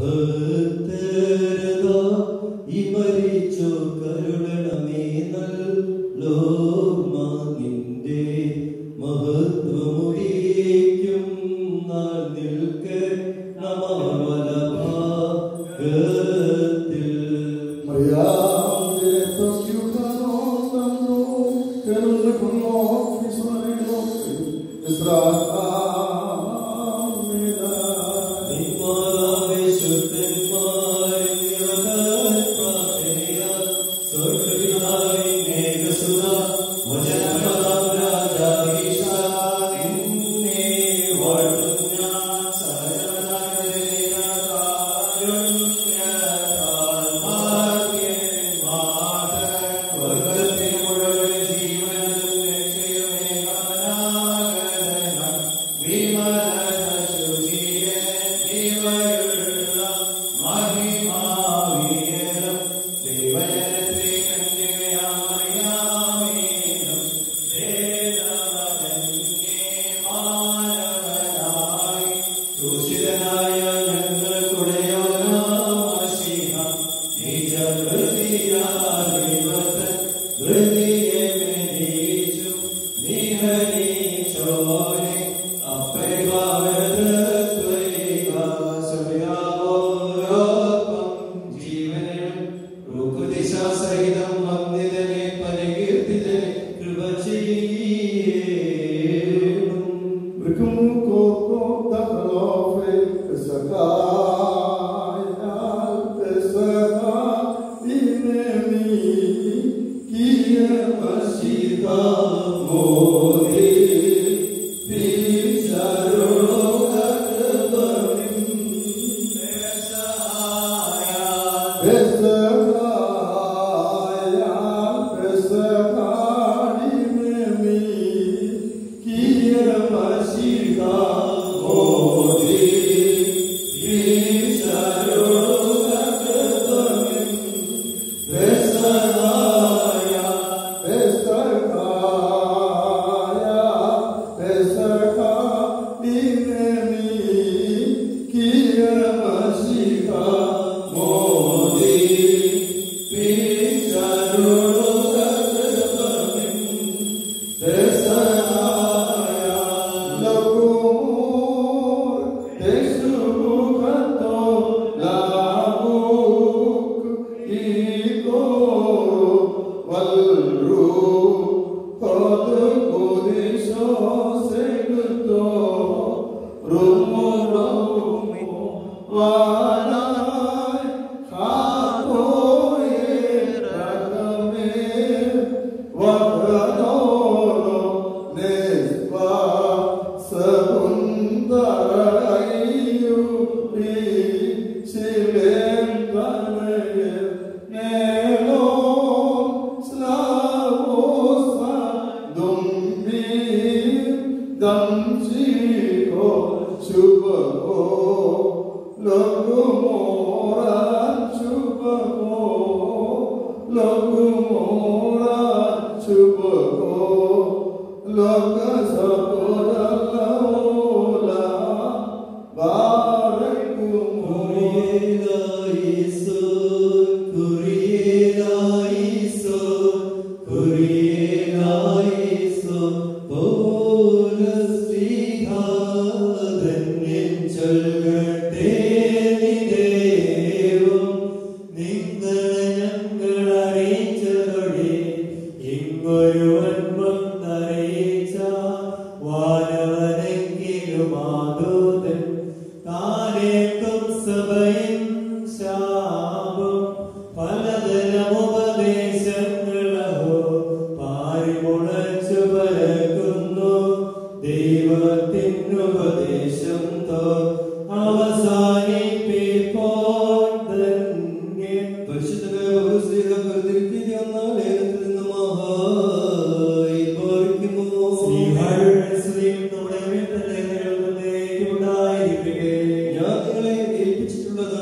ഭക്തരതാ ഈ മരിച്ചു കരുണമേ നല്ലോർമ്മ നിന്റെ മഹത്വമൊഴിക്കും നാൾ നിൽക്കെ നമവലഭാഗത്തിൽ സഹിതം വന്ദിതനെ പരികീർത്തിതനെ കൃപ ചെയ്യണം ഞാൻ നിങ്ങളെ ഏൽപ്പിച്ചിട്ടുള്ളത്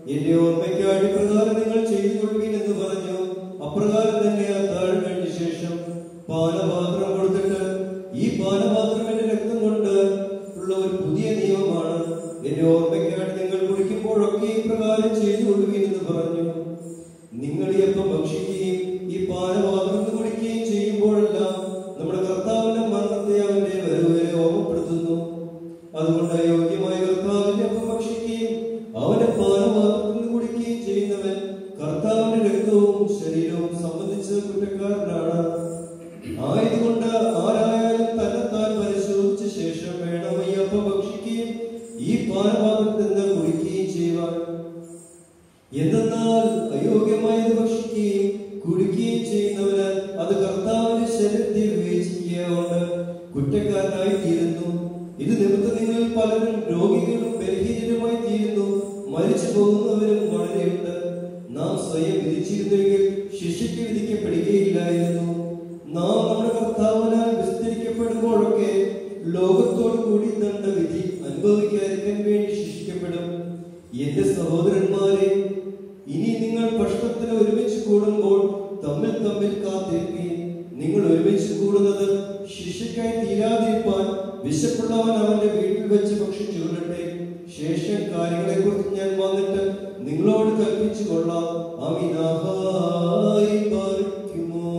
എന്റെ ഓർമ്മയ്ക്കായി പ്രകാരം നിങ്ങൾ ചെയ്തു കൊള്ളുകയും എന്ന് പറഞ്ഞു അപ്രകാരം തന്നെ ആ താഴ് കഴിഞ്ഞ ശേഷം പാനപാത്രം കൊടുത്തിട്ട് ഈ പാനപാത്രം എന്റെ രക്തം കൊണ്ട് ഉള്ള ഒരു പുതിയ നിയമമാണ് എന്റെ ഓർമ്മയ്ക്കായി നിങ്ങൾ കുടിക്കുമ്പോഴൊക്കെ ഈ പ്രകാരം ചെയ്തു കൊള്ളുകയും എന്ന് പറഞ്ഞു നിങ്ങൾ ഈ അപ്പം ഭക്ഷിക്കുകയും ഈ പാനപാത്രം കുടിക്കുകയും ചെയ്യുമ്പോഴെല്ലാം നമ്മുടെ കർത്താവിന്റെ മരണത്തെ അവന്റെ വരവരെ ഓർമ്മപ്പെടുത്തുന്നു അതുകൊണ്ട് യോഗ്യമായ കർത്താവിന്റെ അപ്പം ഭക്ഷിക്കുകയും അവന്റെ പാനപാത്രത്തിൽ നിന്ന് കുടിക്കുകയും ചെയ്യുന്നവൻ കർത്താവിന്റെ രക്തവും ശരീരവും സംബന്ധിച്ച് കുറ്റക്കാരനാണ് ആയതുകൊണ്ട് ആരായാലും തന്നെത്താൻ പരിശോധിച്ച ശേഷം വേണം ഈ അപ്പം ഭക്ഷിക്കുകയും ഈ പാനപാത്രത്തിൽ നിന്ന് കുടിക്കുകയും ചെയ്യുവാൻ എന്തെന്നാൽ അയോഗ്യമായത് ഭക്ഷിക്കുകയും കുടിക്കുകയും ചെയ്യുന്നവന് അത് കർത്താവിന്റെ ശരീരത്തിൽ വിവേചിക്കുകയുണ്ട് കുറ്റക്കാരനായി തീരുന്നു ഇത് നിമിത്തം നിങ്ങൾ പലരും രോഗികളും ബലഹീനരുമായി തീരുന്നു മരിച്ചു പോകുന്നവരും വളരെയുണ്ട് നാം സ്വയം വിധിച്ചിരുന്നെങ്കിൽ ശിക്ഷയ്ക്ക് വിധിക്കപ്പെടുകയില്ലായിരുന്നു നാം നമ്മുടെ കർത്താവിനാൽ വിസ്തരിക്കപ്പെടുമ്പോഴൊക്കെ ലോകത്തോടു കൂടി ദണ്ഡവിധി അനുഭവിക്കാതിരിക്കാൻ വേണ്ടി ശിക്ഷിക്കപ്പെടും എന്റെ സഹോദരന്മാരെ ഇനി നിങ്ങൾ ഭക്ഷണത്തിന് ഒരുമിച്ച് കൂടുമ്പോൾ തമ്മിൽ തമ്മിൽ കാത്തിരിക്കുകയും നിങ്ങൾ ഒരുമിച്ച് കൂടുന്നത് ശിക്ഷയ്ക്കായി തീരാതിരിപ്പാൻ വിശപ്പുള്ളവൻ അവന്റെ വീട്ടിൽ വെച്ച് ഭക്ഷിച്ചു കൊള്ളട്ടെ ശേഷം കാര്യങ്ങളെ കുറിച്ച് ഞാൻ വന്നിട്ട് നിങ്ങളോട് കൽപ്പിച്ചു കൊള്ളാം അമിനാഹായി പാലിക്കുമോ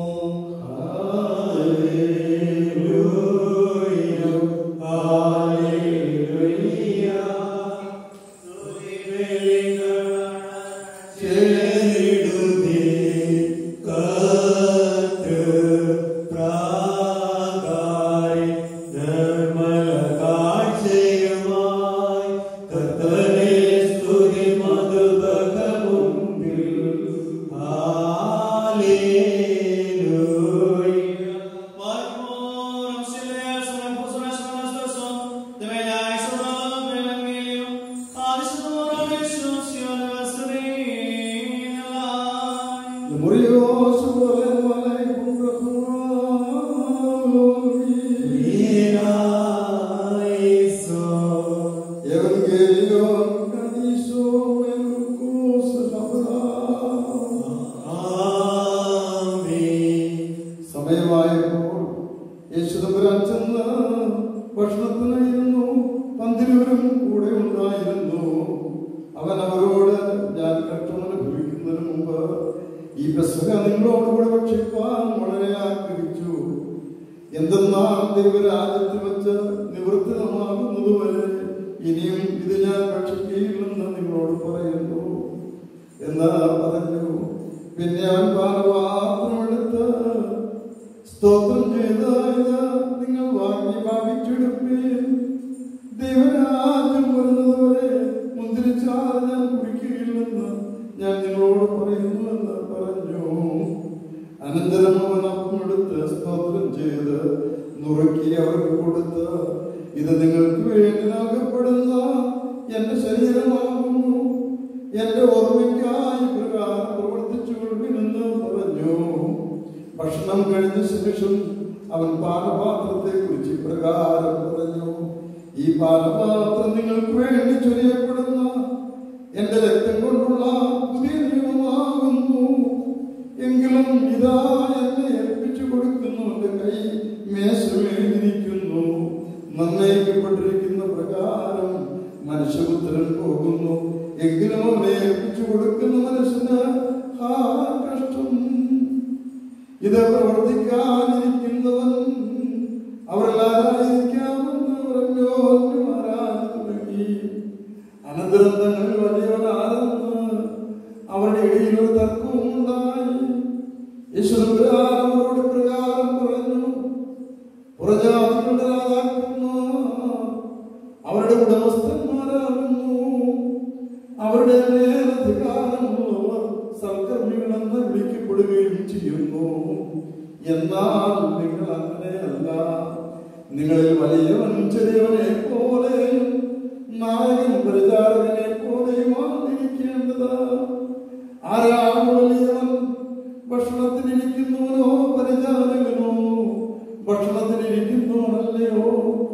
സമയമായപ്പോൾ യേശുദമ്പുരാൻ ചെന്ന് ഭക്ഷണത്തിനായിരുന്നു പന്തിരൂരും കൂടെ ഉണ്ടായിരുന്നു അവൻ അവരോട് ഞാൻ കഷ്ടം അനുഭവിക്കുന്നതിന് മുമ്പ് ഈ പെസക നിങ്ങളോടുകൂടെ ഭക്ഷിക്കാൻ വളരെ ആഗ്രഹിച്ചു എന്തെന്നാൽ ദൈവരാജ്യത്തിൽ വെച്ച് നിവൃത്തിതമാകുന്നതുവരെ ഇനിയും ഇത് ഞാൻ ഭക്ഷിക്കുകയില്ലെന്ന് നിങ്ങളോട് പറയുന്നു എന്ന് പറഞ്ഞു പിന്നെ അവൻ പാനപാത്രമെടുത്ത് സ്തോത്രം ചെയ്ത് ഇത് നിങ്ങൾ വാങ്ങി ഭാവിച്ചെടുപ്പീൻ ദൈവരാജ്യം വരുന്നതുവരെ മുന്തിരിച്ചാറ് ഞാൻ കുടിക്കുകയില്ലെന്ന് ഞാൻ നിങ്ങളോട് പറയുന്നു എന്ന് പറഞ്ഞു അനന്തരം അവൻ അപ്പമെടുത്ത് സ്തോത്രം ചെയ്ത് നുറുക്കി അവർക്ക് കൊടുത്ത് ഇത് നിങ്ങൾക്ക് വേണ്ടി നൽകപ്പെടുന്ന എന്റെ ശരീരമാകുന്നു എന്റെ ഓർമ്മയ്ക്കായി പ്രകാരം പ്രവർത്തിച്ചു കൊള്ളുമെന്ന് പറഞ്ഞു ഭക്ഷണം കഴിഞ്ഞ ശേഷം അവൻ പാനപാത്രത്തെ കുറിച്ച് പ്രകാരം പറഞ്ഞു ഈ പാനപാത്രം നിങ്ങൾക്ക് വേണ്ടി ചൊരിയപ്പെടുന്ന എന്റെ രക്തം കൊണ്ടുള്ള പുതിയ നിയമമാകുന്നു എങ്കിലും ഇതാ എന്നെ ഏൽപ്പിച്ചു കൊടുക്കുന്നു എന്റെ കൈ മേശമേലിരിക്കുന്നു നിർണയിക്കപ്പെട്ടിരിക്കുന്ന പ്രകാരം മനുഷ്യപുത്രൻ പോകുന്നു എങ്കിലും അവനെ ഏൽപ്പിച്ചു കൊടുക്കുന്ന മനുഷ്യന് ആ കഷ്ടം ഇത് പ്രവർത്തിക്കാനിരിക്കുന്നവൻ അവരെല്ലാരായിരിക്കാമെന്ന് പറഞ്ഞോന്മാരാൻ തുടങ്ങി അനന്തരം തങ്ങൾ വലിയവനാണെന്ന് അവരുടെ ഇടയിൽ ഒരു തർക്കവും ഉണ്ടായി യേശുദമ്പുരാൻ അവരോട് പ്രകാരം പറഞ്ഞു പുറജാതികളുടെ രാജാക്കന്മാർ അവരുടെ ഉടമസ്ഥന്മാരാകുന്നു അവരുടെ മേലധികാരമുള്ളവർ സൽക്കർമ്മികളെന്ന് വിളിക്കപ്പെടുകയും ചെയ്യുന്നു എന്നാൽ നിങ്ങൾ അങ്ങനെയല്ല നിങ്ങളിൽ വലിയവൻ ചെറിയവനെ പോലെയും നായകൻ പ്രചാരകനെ പോലെയുമായിരിക്കേണ്ടത് ആരാണ് വലിയവൻ ഭക്ഷണത്തിനിരിക്കുന്നവനോ പരിചാരകനോ ഭക്ഷണത്തിനിരിക്കുന്നവനല്ലയോ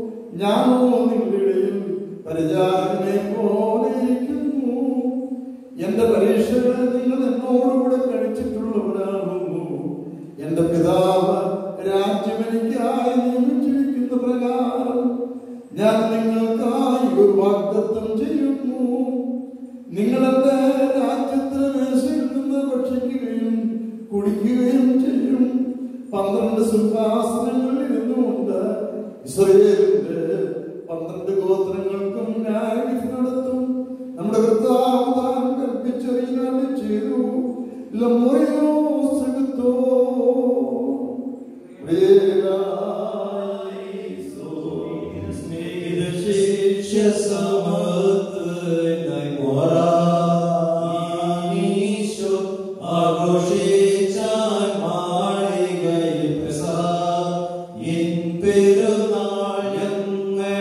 ഞാനോ നിങ്ങളുടെ ഇടയിൽ പരിചാരകനെ പോലെ ഇരിക്കുന്നു എന്റെ പരീക്ഷകൾ നിങ്ങൾ എന്നോടുകൂടെ കഴിച്ചിട്ടുള്ളവരാകുന്നു എന്റെ പിതാവ് രാജ്യം എനിക്കായി നിയമിച്ചിരിക്കുന്ന പ്രകാരം ഞാൻ നിങ്ങൾക്കായി ഒരു വാഗ്ദത്തം ചെയ്യുന്നു നിങ്ങൾ എന്റെ രാജ്യത്തിന് മേശയിൽ നിന്ന് ഭക്ഷിക്കുകയും കുടിക്കുകയും ചെയ്യും പന്ത്രണ്ട് സിംഹാസനങ്ങളിൽ ഇരുന്നുകൊണ്ട് ഇസ്രയേലിന്റെ പന്ത്രണ്ട് ഗോത്രങ്ങൾക്കും ന്യായവിധി നടത്തും നമ്മുടെ കർത്താവ് താൻ കൽപ്പിച്ചറിയാതെ ചെയ്തു ലമോയോ സുഖത്തോ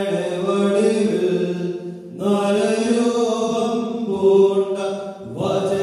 വചന